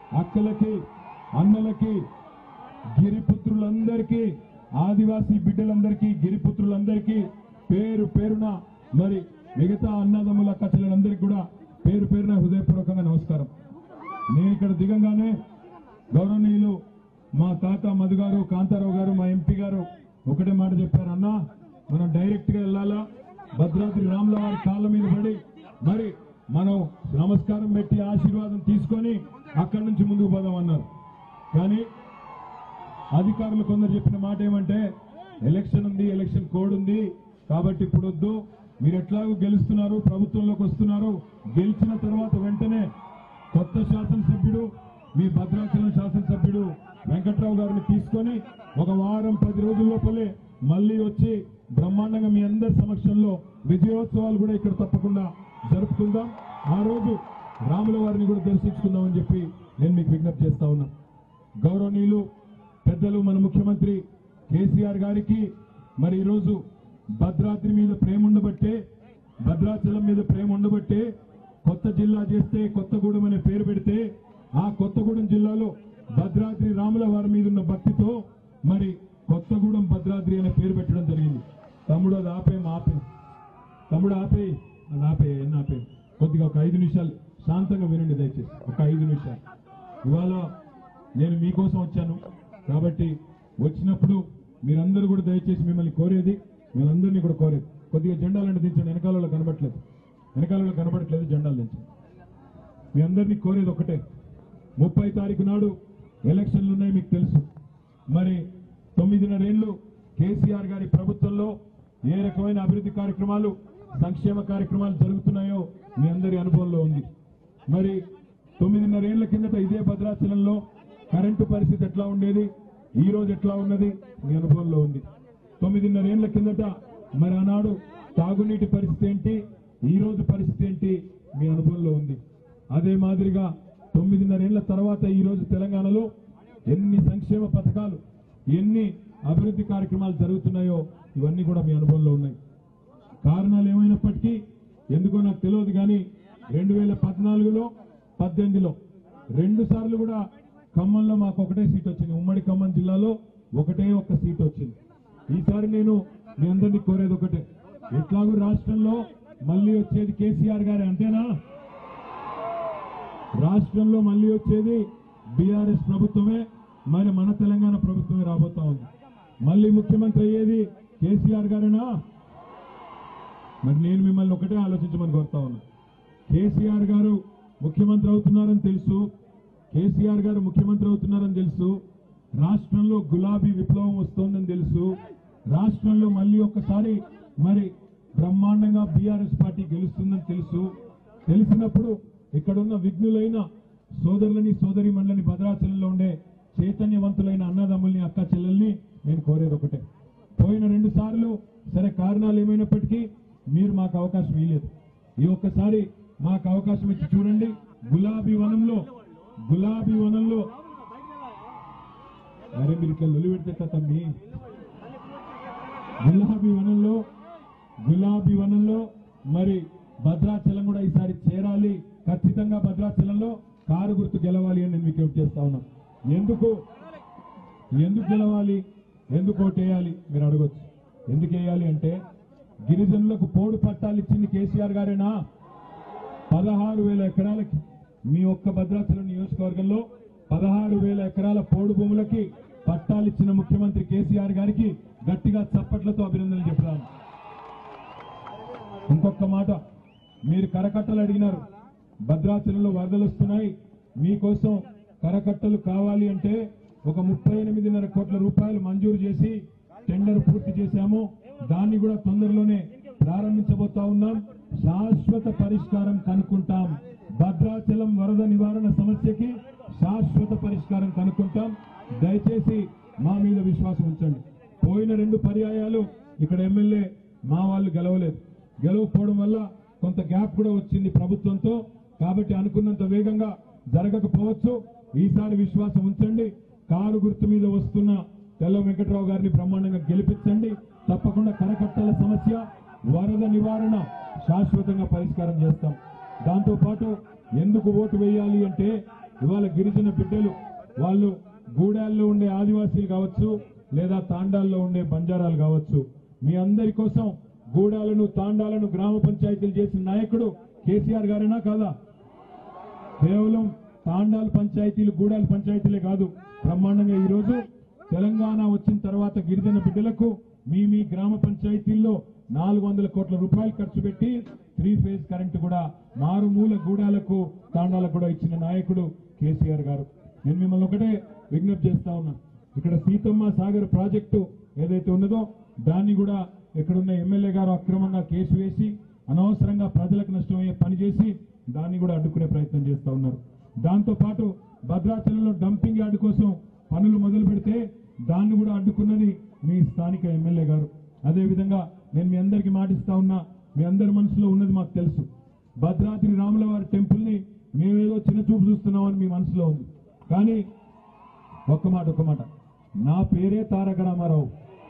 అక్కలకి అన్నలకి గిరిపుత్రులందరికీ ఆదివాసీ బిడ్డలందరికీ గిరిపుత్రులందరికీ పేరు పేరున మరి మిగతా అన్నదమ్ముల కచ్చలందరికీ కూడా పేరు పేరున హృదయపూర్వకంగా నమస్కారం నేను ఇక్కడ దిగంగానే గౌరవనీయులు మా తాత మధు గారు కాంతారావు గారు మా ఎంపీ గారు ఒకటే మాట చెప్పారు అన్నా మనం డైరెక్ట్ గా వెళ్ళాలా భద్రాద్రి రాముల వారి కాళ్ళ మీద పడి మరి మనం నమస్కారం పెట్టి ఆశీర్వాదం తీసుకొని అక్కడి నుంచి ముందుకు పోదాం అన్నారు కానీ అధికారులు కొందరు చెప్పిన మాట ఏమంటే ఎలక్షన్ ఉంది ఎలక్షన్ కోడ్ ఉంది కాబట్టి ఇప్పుడు వద్దు మీరు ఎట్లాగో గెలుస్తున్నారు ప్రభుత్వంలోకి వస్తున్నారు గెలిచిన తర్వాత వెంటనే కొత్త శాసనసభ్యుడు మీ భద్రాచలం శాసనసభ్యుడు వెంకట్రావు గారిని తీసుకొని ఒక వారం పది రోజుల లోపలే మళ్ళీ వచ్చి బ్రహ్మాండంగా మీ అందరి సమక్షంలో విజయోత్సవాలు కూడా ఇక్కడ తప్పకుండా జరుపుకుందాం ఆ రోజు రాముల వారిని కూడా దర్శించుకుందామని చెప్పి నేను మీకు విజ్ఞప్తి చేస్తా ఉన్నా గౌరవనీయులు పెద్దలు మన ముఖ్యమంత్రి కేసీఆర్ గారికి మరి ఈరోజు భద్రాద్రి మీద ప్రేమ ఉండబట్టే భద్రాచలం మీద ప్రేమ ఉండబట్టే కొత్త జిల్లా చేస్తే కొత్తగూడెం అనే పేరు పెడితే ఆ కొత్తగూడెం జిల్లాలో భద్రాద్రి రాముల వారి మీద ఉన్న భక్తితో మరి కొత్తగూడెం భద్రాద్రి అనే పేరు పెట్టడం జరిగింది తమ్ముడు అది ఆపే ఆపే తమ్ముడు ఆపే అది ఆపే ఎన్ని ఆపే కొద్దిగా ఒక ఐదు నిమిషాలు శాంతంగా వినండి దయచేసి ఒక ఐదు నిమిషాలు ఇవాళ నేను మీకోసం వచ్చాను కాబట్టి వచ్చినప్పుడు మీరందరూ కూడా దయచేసి మిమ్మల్ని కోరేది మీరందరినీ కూడా కోరేది కొద్దిగా జెండాలను దించండి వెనకాలలో కనబడట్లేదు వెనకాలలో కనబడట్లేదు జెండాలు దించండి మీ అందరినీ కోరేది ఒకటే ముప్పై తారీఖు నాడు ఎలక్షన్లు ఉన్నాయి మీకు తెలుసు మరి తొమ్మిదిన్నరేళ్లు కేసీఆర్ గారి ప్రభుత్వంలో ఏ రకమైన అభివృద్ధి కార్యక్రమాలు సంక్షేమ కార్యక్రమాలు జరుగుతున్నాయో మీ అందరి అనుభవంలో ఉంది మరి తొమ్మిదిన్నరేళ్ల కిందట ఇదే భద్రాచలంలో కరెంటు పరిస్థితి ఎట్లా ఉండేది ఈ రోజు ఎట్లా ఉన్నది మీ అనుభవంలో ఉంది తొమ్మిదిన్నరేళ్ల కిందట మరి ఆనాడు తాగునీటి పరిస్థితి ఏంటి ఈ రోజు పరిస్థితి ఏంటి మీ అనుభవంలో ఉంది అదే మాదిరిగా తొమ్మిదిన్నరేళ్ల తర్వాత ఈ రోజు తెలంగాణలో ఎన్ని సంక్షేమ పథకాలు ఎన్ని అభివృద్ధి కార్యక్రమాలు జరుగుతున్నాయో ఇవన్నీ కూడా మీ అనుభవంలో ఉన్నాయి కారణాలు ఏమైనప్పటికీ ఎందుకో నాకు తెలియదు కానీ రెండు వేల పద్నాలుగులో పద్దెనిమిదిలో రెండు సార్లు కూడా ఖమ్మంలో మాకు ఒకటే సీట్ వచ్చింది ఉమ్మడి ఖమ్మం జిల్లాలో ఒకటే ఒక్క సీట్ వచ్చింది ఈసారి నేను మీ అందరినీ కోరేది ఒకటే ఎట్లాగూ రాష్ట్రంలో మళ్ళీ వచ్చేది కేసీఆర్ గారే అంతేనా రాష్ట్రంలో మళ్ళీ వచ్చేది బీఆర్ఎస్ ప్రభుత్వమే మరి మన తెలంగాణ ప్రభుత్వమే రాబోతా ఉంది మళ్ళీ ముఖ్యమంత్రి అయ్యేది కేసీఆర్ గారేనా మరి నేను మిమ్మల్ని ఒకటే ఆలోచించమని కోరుతా ఉన్నా కేసీఆర్ గారు ముఖ్యమంత్రి అవుతున్నారని తెలుసు కేసీఆర్ గారు ముఖ్యమంత్రి అవుతున్నారని తెలుసు రాష్ట్రంలో గులాబీ విప్లవం వస్తోందని తెలుసు రాష్ట్రంలో మళ్ళీ ఒక్కసారి మరి బ్రహ్మాండంగా బీఆర్ఎస్ పార్టీ గెలుస్తుందని తెలుసు తెలిసినప్పుడు ఇక్కడున్న విఘ్నులైన సోదరులని సోదరి మండలిని భద్రాచలంలో ఉండే చైతన్యవంతులైన అన్నదమ్ముల్ని అక్క చెల్లెల్ని నేను కోరేది ఒకటే పోయిన రెండు సార్లు సరే కారణాలు ఏమైనప్పటికీ మీరు మాకు అవకాశం ఇవ్వలేదు ఈ ఒక్కసారి మాకు అవకాశం ఇచ్చి చూడండి గులాబీ వనంలో గులాబీ వనంలో అరే మీరు ఇట్లా లొలి పెడితే ఎట్లా తమ్మి గులాబీ వనంలో గులాబీ వనంలో మరి భద్రాచలం కూడా ఈసారి చేరాలి ఖచ్చితంగా భద్రాచలంలో కారు గుర్తు గెలవాలి అని నేను మీకు విజ్ఞప్తి చేస్తా ఉన్నాను ఎందుకు ఎందుకు గెలవాలి ఎందుకు ఓటేయాలి మీరు అడగొచ్చు ఎందుకు వేయాలి అంటే గిరిజనులకు పోడు పట్టాలు ఇచ్చింది కేసీఆర్ గారేనా పదహారు వేల ఎకరాలకి మీ ఒక్క భద్రాచలం నియోజకవర్గంలో పదహారు వేల ఎకరాల పోడు భూములకి పట్టాలు ఇచ్చిన ముఖ్యమంత్రి కేసీఆర్ గారికి గట్టిగా చప్పట్లతో అభినందనలు చెప్తాను ఇంకొక మాట మీరు కరకట్టలు అడిగినారు భద్రాచలంలో వరదలు వస్తున్నాయి మీకోసం కరకట్టలు కావాలి అంటే ఒక ముప్పై ఎనిమిదిన్నర కోట్ల రూపాయలు మంజూరు చేసి టెండర్ పూర్తి చేశాము దాన్ని కూడా తొందరలోనే ప్రారంభించబోతా ఉన్నాం శాశ్వత పరిష్కారం కనుక్కుంటాం భద్రాచలం వరద నివారణ సమస్యకి శాశ్వత పరిష్కారం కనుక్కుంటాం దయచేసి మా మీద విశ్వాసం ఉంచండి పోయిన రెండు పర్యాయాలు ఇక్కడ ఎమ్మెల్యే మా వాళ్ళు గెలవలేదు గెలవకపోవడం వల్ల కొంత గ్యాప్ కూడా వచ్చింది ప్రభుత్వంతో కాబట్టి అనుకున్నంత వేగంగా జరగకపోవచ్చు ఈసారి విశ్వాసం ఉంచండి కారు గుర్తు మీద వస్తున్న తెల్ల వెంకట్రావు గారిని బ్రహ్మాండంగా గెలిపించండి తప్పకుండా కరకట్టల సమస్య వరద నివారణ శాశ్వతంగా పరిష్కారం చేస్తాం దాంతో పాటు ఎందుకు ఓటు వేయాలి అంటే ఇవాళ గిరిజన బిడ్డలు వాళ్ళు గూడాల్లో ఉండే ఆదివాసీలు కావచ్చు లేదా తాండాల్లో ఉండే బంజారాలు కావచ్చు మీ అందరి కోసం గూడాలను తాండాలను గ్రామ పంచాయతీలు చేసిన నాయకుడు కేసీఆర్ గారేనా కాదా కేవలం తాండాల పంచాయతీలు గూడాల పంచాయతీలే కాదు బ్రహ్మాండంగా ఈ రోజు తెలంగాణ వచ్చిన తర్వాత గిరిజన బిడ్డలకు మీ మీ గ్రామ పంచాయతీల్లో నాలుగు వందల కోట్ల రూపాయలు ఖర్చు పెట్టి త్రీ ఫేజ్ కరెంటు కూడా మారుమూల గూడాలకు తాండాలకు కూడా ఇచ్చిన నాయకుడు కేసీఆర్ గారు నేను మిమ్మల్ని ఒకటే విజ్ఞప్తి చేస్తా ఉన్నా ఇక్కడ సీతమ్మ సాగర్ ప్రాజెక్టు ఏదైతే ఉన్నదో దాన్ని కూడా ఇక్కడున్న ఎమ్మెల్యే గారు అక్రమంగా కేసు వేసి అనవసరంగా ప్రజలకు నష్టమయ్యే పని చేసి దాన్ని కూడా అడ్డుకునే ప్రయత్నం చేస్తా ఉన్నారు దాంతో పాటు భద్రాచలంలో డంపింగ్ యార్డ్ కోసం పనులు మొదలు పెడితే దాన్ని కూడా అడ్డుకున్నది మీ స్థానిక ఎమ్మెల్యే గారు అదే విధంగా నేను మీ అందరికీ మాటిస్తా ఉన్నా మీ అందరి మనసులో ఉన్నది మాకు తెలుసు భద్రాద్రి రాముల వారి టెంపుల్ ని మేమేదో చిన్న చూపు చూస్తున్నామని మీ మనసులో ఉంది కానీ ఒక్క మాట ఒక్క మాట నా పేరే తారక రామారావు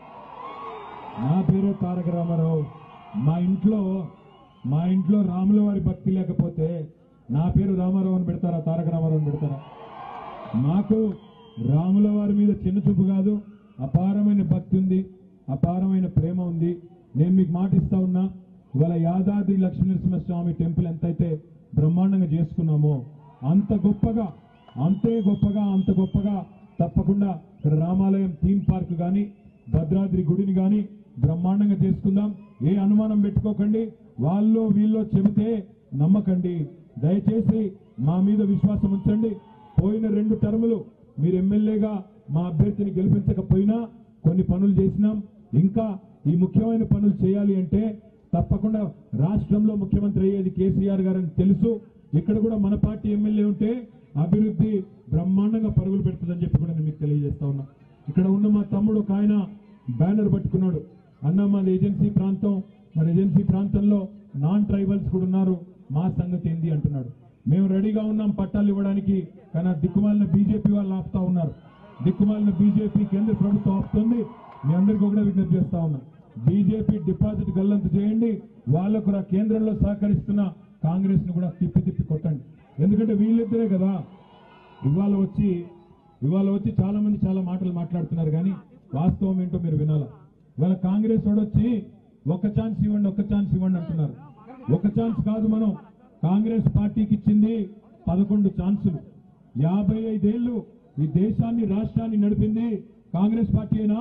నా పేరే తారక రామారావు మా ఇంట్లో మా ఇంట్లో రాముల వారి భక్తి లేకపోతే నా పేరు రామారావు అని పెడతారా తారక రామారావు అని పెడతారా మాకు రాముల వారి మీద చిన్న చూపు కాదు అపారమైన భక్తి ఉంది అపారమైన ప్రేమ ఉంది నేను మీకు మాట ఇస్తా ఉన్నా ఇవాళ యాదాద్రి లక్ష్మీనరసింహస్వామి టెంపుల్ ఎంతైతే బ్రహ్మాండంగా చేసుకున్నామో అంత గొప్పగా అంతే గొప్పగా అంత గొప్పగా తప్పకుండా ఇక్కడ రామాలయం థీమ్ పార్క్ కానీ భద్రాద్రి గుడిని కానీ బ్రహ్మాండంగా చేసుకుందాం ఏ అనుమానం పెట్టుకోకండి వాళ్ళు వీళ్ళు చెబితే నమ్మకండి దయచేసి మా మీద విశ్వాసం ఉంచండి పోయిన రెండు టర్ములు మీరు ఎమ్మెల్యేగా మా అభ్యర్థిని గెలిపించకపోయినా కొన్ని పనులు చేసినాం ఇంకా ఈ ముఖ్యమైన పనులు చేయాలి అంటే తప్పకుండా రాష్ట్రంలో ముఖ్యమంత్రి అయ్యేది కేసీఆర్ గారని తెలుసు ఇక్కడ కూడా మన పార్టీ ఎమ్మెల్యే ఉంటే అభివృద్ధి బ్రహ్మాండంగా పరుగులు పెడుతుందని చెప్పి కూడా నేను మీకు తెలియజేస్తా ఉన్నా ఇక్కడ ఉన్న మా తమ్ముడు ఒక ఆయన బ్యానర్ పట్టుకున్నాడు అన్న మాది ఏజెన్సీ ప్రాంతం మరి ఏజెన్సీ ప్రాంతంలో నాన్ ట్రైబల్స్ కూడా ఉన్నారు మా సంగతి ఏంది అంటున్నాడు మేము రెడీగా ఉన్నాం పట్టాలు ఇవ్వడానికి కానీ ఆ దిక్కుమాలిన బీజేపీ వాళ్ళు ఆపుతా ఉన్నారు దిక్కుమాలిన బీజేపీ కేంద్ర ప్రభుత్వం ఆపుతుంది మీ అందరికీ ఒకటే విజ్ఞప్తి చేస్తా ఉన్నా బీజేపీ డిపాజిట్ గల్లంతు చేయండి వాళ్లకు రా కేంద్రంలో సహకరిస్తున్న కాంగ్రెస్ ను కూడా తిప్పి తిప్పి కొట్టండి ఎందుకంటే వీళ్ళిద్దరే కదా ఇవాళ వచ్చి ఇవాళ వచ్చి చాలా మంది చాలా మాటలు మాట్లాడుతున్నారు కానీ వాస్తవం ఏంటో మీరు వినాలా ఇవాళ కాంగ్రెస్ వాడు వచ్చి ఒక ఛాన్స్ ఇవ్వండి ఒక ఛాన్స్ ఇవ్వండి అంటున్నారు ఒక ఛాన్స్ కాదు మనం కాంగ్రెస్ పార్టీకి ఇచ్చింది పదకొండు ఛాన్సులు యాభై ఐదేళ్లు ఈ దేశాన్ని రాష్ట్రాన్ని నడిపింది కాంగ్రెస్ పార్టీయేనా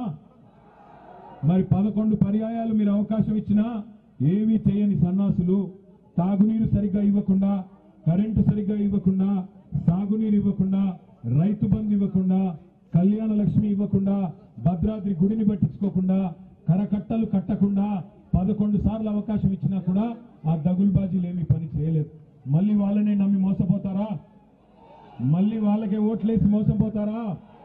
మరి పదకొండు పర్యాయాలు మీరు అవకాశం ఇచ్చినా ఏమీ చేయని సన్నాసులు తాగునీరు సరిగ్గా ఇవ్వకుండా కరెంటు సరిగ్గా ఇవ్వకుండా సాగునీరు ఇవ్వకుండా రైతు బంధు ఇవ్వకుండా కళ్యాణ లక్ష్మి ఇవ్వకుండా భద్రాద్రి గుడిని పట్టించుకోకుండా కరకట్టలు కట్టకుండా పదకొండు సార్లు అవకాశం ఇచ్చినా కూడా ఆ దగులుబాజీలు ఏమీ పని చేయలేదు మళ్ళీ వాళ్ళనే నమ్మి మోసపోతారా మళ్ళీ వాళ్ళకే ఓట్లేసి మోసపోతారా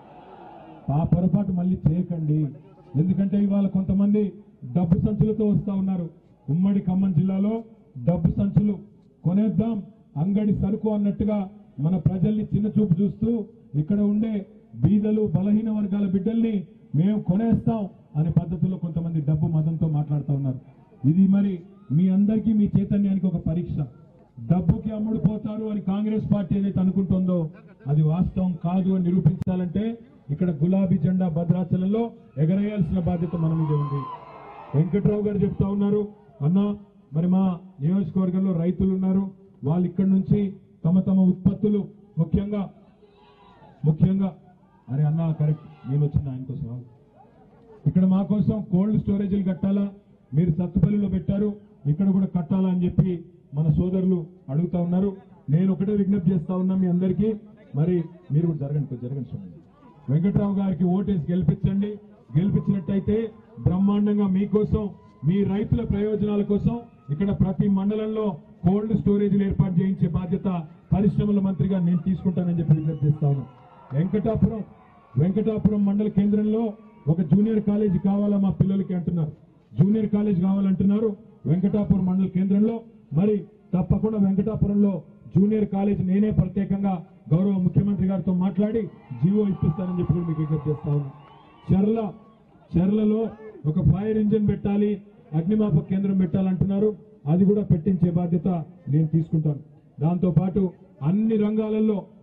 ఆ పొరపాటు మళ్ళీ చేయకండి ఎందుకంటే ఇవాళ కొంతమంది డబ్బు సంచులతో వస్తా ఉన్నారు ఉమ్మడి ఖమ్మం జిల్లాలో డబ్బు సంచులు కొనేద్దాం అంగడి సరుకు అన్నట్టుగా మన ప్రజల్ని చిన్న చూపు చూస్తూ ఇక్కడ ఉండే బీదలు బలహీన వర్గాల బిడ్డల్ని మేము కొనేస్తాం అనే పద్ధతిలో కొంతమంది డబ్బు మదంతో మాట్లాడుతూ ఉన్నారు ఇది మరి మీ అందరికీ మీ చైతన్యానికి ఒక పరీక్ష డబ్బుకి అమ్ముడుపోతారు అని కాంగ్రెస్ పార్టీ ఏదైతే అనుకుంటుందో అది వాస్తవం కాదు అని నిరూపించాలంటే ఇక్కడ గులాబీ జెండా భద్రాచలంలో ఎగరేయాల్సిన బాధ్యత మన మీద ఉంది వెంకట్రావు గారు చెప్తా ఉన్నారు అన్న మరి మా నియోజకవర్గంలో రైతులు ఉన్నారు వాళ్ళు ఇక్కడి నుంచి తమ తమ ఉత్పత్తులు ముఖ్యంగా ముఖ్యంగా అరే అన్న కరెక్ట్ నేను వచ్చింది ఆయన కోసం ఆగు. ఇక్కడ మా కోసం కోల్డ్ స్టోరేజీలు కట్టాలా మీరు సత్తుపల్లిలో పెట్టారు ఇక్కడ కూడా కట్టాలా అని చెప్పి మన సోదరులు అడుగుతా ఉన్నారు నేను ఒకటే విజ్ఞప్తి చేస్తా ఉన్నా మీ అందరికీ మరి మీరు కూడా జరగండి కొంచెం జరగండి స్వామి వెంకట్రావు గారికి ఓటేసి గెలిపించండి గెలిపించినట్టయితే బ్రహ్మాండంగా మీకోసం మీ రైతుల ప్రయోజనాల కోసం ఇక్కడ ప్రతి మండలంలో కోల్డ్ స్టోరేజీలు ఏర్పాటు చేయించే బాధ్యత పరిశ్రమల మంత్రిగా నేను తీసుకుంటానని చెప్పి విజ్ఞప్తి చేస్తా ఉన్నాను వెంకటాపురం వెంకటాపురం మండల కేంద్రంలో ఒక జూనియర్ కాలేజీ కావాలా మా పిల్లలకి అంటున్నారు జూనియర్ కాలేజ్ కావాలంటున్నారు వెంకటాపురం మండల కేంద్రంలో మరి తప్పకుండా వెంకటాపురంలో జూనియర్ కాలేజ్ నేనే ప్రత్యేకంగా గౌరవ ముఖ్యమంత్రి గారితో మాట్లాడి జీవో ఇప్పిస్తానని చెప్పి కూడా మీకు విజ్ఞప్తి చేస్తా ఉన్నాను చెర్ల చెర్లలో ఒక ఫైర్ ఇంజిన్ పెట్టాలి అగ్నిమాపక కేంద్రం పెట్టాలంటున్నారు అది కూడా పెట్టించే బాధ్యత నేను తీసుకుంటాను దాంతో పాటు అన్ని రంగాలలో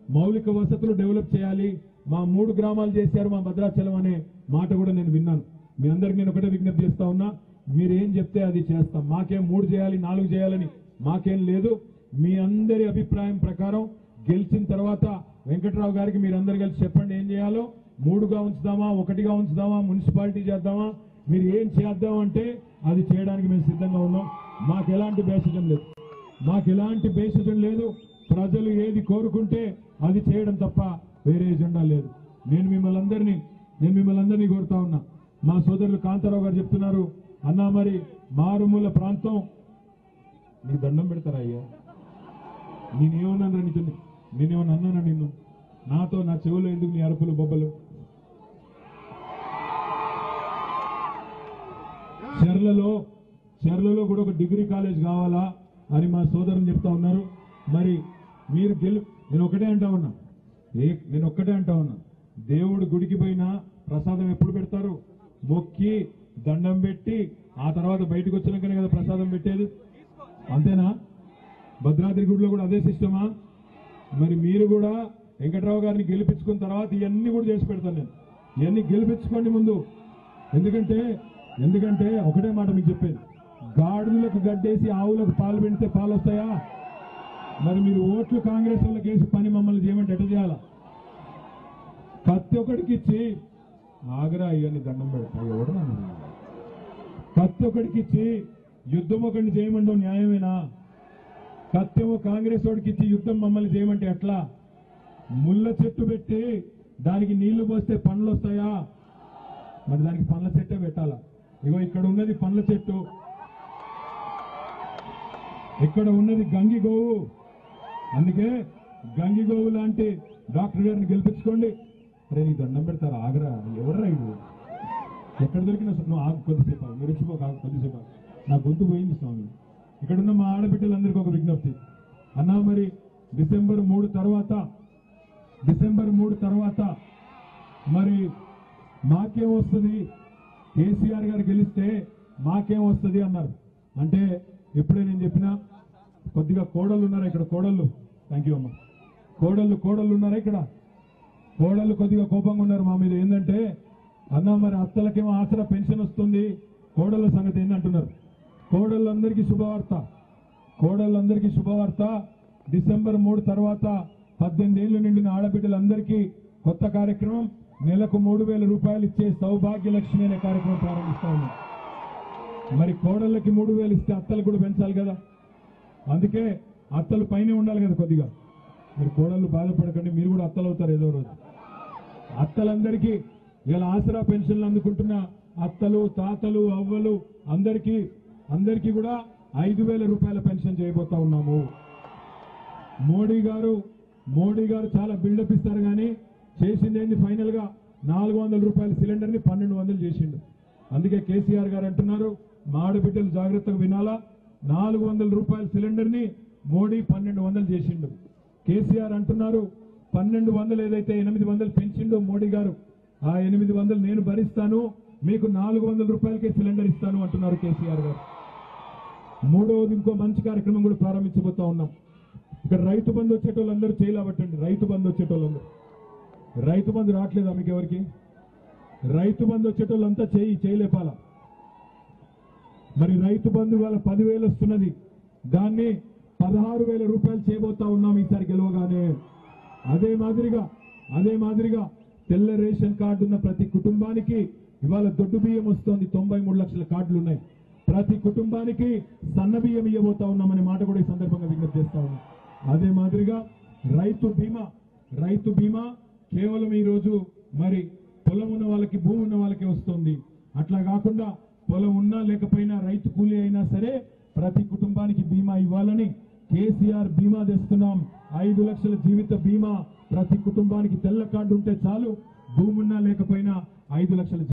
మౌలిక వసతులు డెవలప్ చేయాలి మా మూడు గ్రామాలు చేశారు మా భద్రాచలం అనే మాట కూడా నేను విన్నాను మీ అందరికి నేను ఒకటే విజ్ఞప్తి చేస్తా ఉన్నా మీరు ఏం చెప్తే అది చేస్తాం మాకేం మూడు చేయాలి నాలుగు చేయాలని మాకేం లేదు మీ అందరి అభిప్రాయం ప్రకారం గెలిచిన తర్వాత వెంకట్రావు గారికి మీరందరు కలిసి చెప్పండి ఏం చేయాలో మూడుగా ఉంచుదామా ఒకటిగా ఉంచుదామా మున్సిపాలిటీ చేద్దామా మీరు ఏం చేద్దాం అంటే అది చేయడానికి మేము సిద్ధంగా ఉన్నాం మాకు ఎలాంటి భేషజం లేదు మాకు ఎలాంటి భేషజం లేదు ప్రజలు ఏది కోరుకుంటే అది చేయడం తప్ప వేరే ఎజెండా లేదు నేను మిమ్మల్ని అందరినీ నేను మిమ్మల్ని అందరినీ కోరుతా ఉన్నా మా సోదరులు కాంతారావు గారు చెప్తున్నారు అన్నా మరి మారుమూల ప్రాంతం నీకు దండం పెడతారా అయ్యా నేనేమన్నాను నీతో నేనేమన్నా అన్నానా నిన్ను నాతో నా చెవులో ఎందుకు నీ అరుపులు బొబ్బలు చెర్లలో చెర్లలో కూడా ఒక డిగ్రీ కాలేజ్ కావాలా అని మా సోదరులు చెప్తా ఉన్నారు మరి మీరు గెలు నేను ఒకటే అంటా ఉన్నా ఏ నేను ఒక్కటే అంటా ఉన్నా దేవుడు గుడికి పోయినా ప్రసాదం ఎప్పుడు పెడతారు మొక్కి దండం పెట్టి ఆ తర్వాత బయటకు వచ్చినాకనే కదా ప్రసాదం పెట్టేది అంతేనా భద్రాద్రి గుడిలో కూడా అదే సిస్టమా మరి మీరు కూడా వెంకట్రావు గారిని గెలిపించుకున్న తర్వాత ఇవన్నీ కూడా చేసి పెడతాను నేను ఇవన్నీ గెలిపించుకోండి ముందు ఎందుకంటే ఎందుకంటే ఒకటే మాట మీకు చెప్పేది గాడిదలకు గడ్డేసి ఆవులకు పాలు పెడితే పాలు వస్తాయా మరి మీరు ఓట్లు కాంగ్రెస్ వాళ్ళకి వేసి పని మమ్మల్ని చేయమంటే ఎట్ట చేయాలా కత్తి ఒకటికి ఇచ్చి ఆగరా ఇవన్నీ దండం పెడతా ఎవడు నన్ను? కత్తి ఒకటికి ఇచ్చి యుద్ధం ఒకటిని చేయమంటే న్యాయమేనా కత్తెమో కాంగ్రెస్ వాడికి ఇచ్చి యుద్ధం మమ్మల్ని చేయమంటే ఎట్లా ముళ్ళ చెట్టు పెట్టి దానికి నీళ్లు పోస్తే పండ్లు వస్తాయా మరి దానికి పండ్ల చెట్టే పెట్టాలా ఇగో ఇక్కడ ఉన్నది పండ్ల చెట్టు ఇక్కడ ఉన్నది గంగి గోవు అందుకే గంగి గోవు లాంటి డాక్టర్ గారిని గెలిపించుకోండి అరే నీ దండం పెడతారు ఆగరా ఎవరు ఇది ఎక్కడ దొరికినా సరే నువ్వు ఆగు కొద్దిసేపు ఆగు. మీరు వచ్చిపో కాదు కొద్దిసేపు ఆగు. నా గొంతు పోయింది స్వామి ఇక్కడున్న మా ఆడబిడ్డలందరికీ ఒక విజ్ఞప్తి అన్నా మరి డిసెంబర్ మూడు తర్వాత డిసెంబర్ మూడు తర్వాత మరి మాకేం వస్తుంది కేసీఆర్ గారు గెలిస్తే మాకేం వస్తుంది అన్నారు అంటే ఇప్పుడే నేను చెప్పిన కొద్దిగా కోడళ్ళు ఉన్నారా ఇక్కడ కోడళ్ళు థ్యాంక్ యూ అమ్మా కోడళ్ళు కోడళ్ళు ఉన్నారా ఇక్కడ కోడళ్ళు కొద్దిగా కోపంగా ఉన్నారు మా మీద ఏంటంటే అన్నా మరి అత్తలకేమో ఆసరా పెన్షన్ వస్తుంది కోడళ్ళ సంగతి ఏందంటున్నారు కోడళ్ళందరికీ శుభవార్త కోడళ్ళందరికీ శుభవార్త డిసెంబర్ మూడు తర్వాత పద్దెనిమిది ఏళ్లు నిండిన ఆడబిడ్డలందరికీ కొత్త కార్యక్రమం నెలకు మూడు వేల రూపాయలు ఇచ్చే సౌభాగ్య లక్ష్మి అనే కార్యక్రమం ప్రారంభిస్తా ఉన్నాం మరి కోడళ్ళకి మూడు వేలు ఇస్తే అత్తలు కూడా పెంచాలి కదా అందుకే అత్తలు పైనే ఉండాలి కదా కొద్దిగా మీరు కోడళ్ళు బాధపడకండి మీరు కూడా అత్తలు అవుతారు ఏదో రోజు అత్తలందరికీ ఇలా ఆసరా పెన్షన్లు అందుకుంటున్న అత్తలు తాతలు అవ్వలు అందరికీ అందరికీ కూడా ఐదు వేల రూపాయల పెన్షన్ చేయబోతా ఉన్నాము మోడీ గారు మోడీ గారు చాలా బిల్డప్ ఇస్తారు కానీ చేసింది ఏంది ఫైనల్ గా నాలుగు వందల రూపాయల సిలిండర్ ని పన్నెండు వందలు చేసిండు అందుకే కేసీఆర్ గారు అంటున్నారు మా ఆడబిడ్డలు జాగ్రత్తగా వినాలా నాలుగు వందల రూపాయల సిలిండర్ ని మోడీ పన్నెండు వందలు చేసిండు కేసీఆర్ అంటున్నారు పన్నెండు వందలు ఏదైతే ఎనిమిది వందలు పెంచిండో మోడీ గారు ఆ ఎనిమిది వందలు నేను భరిస్తాను మీకు నాలుగు వందల రూపాయలకే సిలిండర్ ఇస్తాను అంటున్నారు కేసీఆర్ గారు మూడవది ఇంకో మంచి కార్యక్రమం కూడా ప్రారంభించబోతా ఉన్నాం ఇక్కడ రైతు బంధు వచ్చేటోళ్ళందరూ చేయలేబట్టండి రైతు బంధు వచ్చేటోళ్ళందరూ రైతు బంధు రావట్లేదా మీకు ఎవరికి రైతు బంధు వచ్చేటోళ్ళంతా చేయి చేయలేపాల మరి రైతు బంధు వాళ్ళ పదివేలు వస్తున్నది దాన్ని పదహారు వేల రూపాయలు చేయబోతా ఉన్నాం ఈసారి గెలవగానే అదే మాదిరిగా అదే మాదిరిగా తెల్ల రేషన్ కార్డు ఉన్న ప్రతి కుటుంబానికి ఇవాళ దొడ్డు బియ్యం వస్తోంది తొంభై మూడు లక్షల కార్డులు ఉన్నాయి ప్రతి కుటుంబానికి సన్న బియ్యం ఇవ్వబోతా ఉన్నామనే మాట కూడా ఈ సందర్భంగా విజ్ఞప్తి చేస్తా ఉన్నాం అదే మాదిరిగా రైతు బీమా రైతు బీమా కేవలం ఈ రోజు మరి పొలం ఉన్న వాళ్ళకి భూమి ఉన్న వాళ్ళకి వస్తుంది అట్లా కాకుండా పొలం ఉన్నా లేకపోయినా రైతు కూలీ అయినా సరే ప్రతి కుటుంబానికి బీమా ఇవ్వాలని కేసీఆర్ బీమా తెస్తున్నాం ఐదు లక్షల జీవిత బీమా ప్రతి కుటుంబానికి తెల్ల కార్డు ఉంటే చాలు భూమి ఉన్నా లేకపోయినా ఐదు లక్షల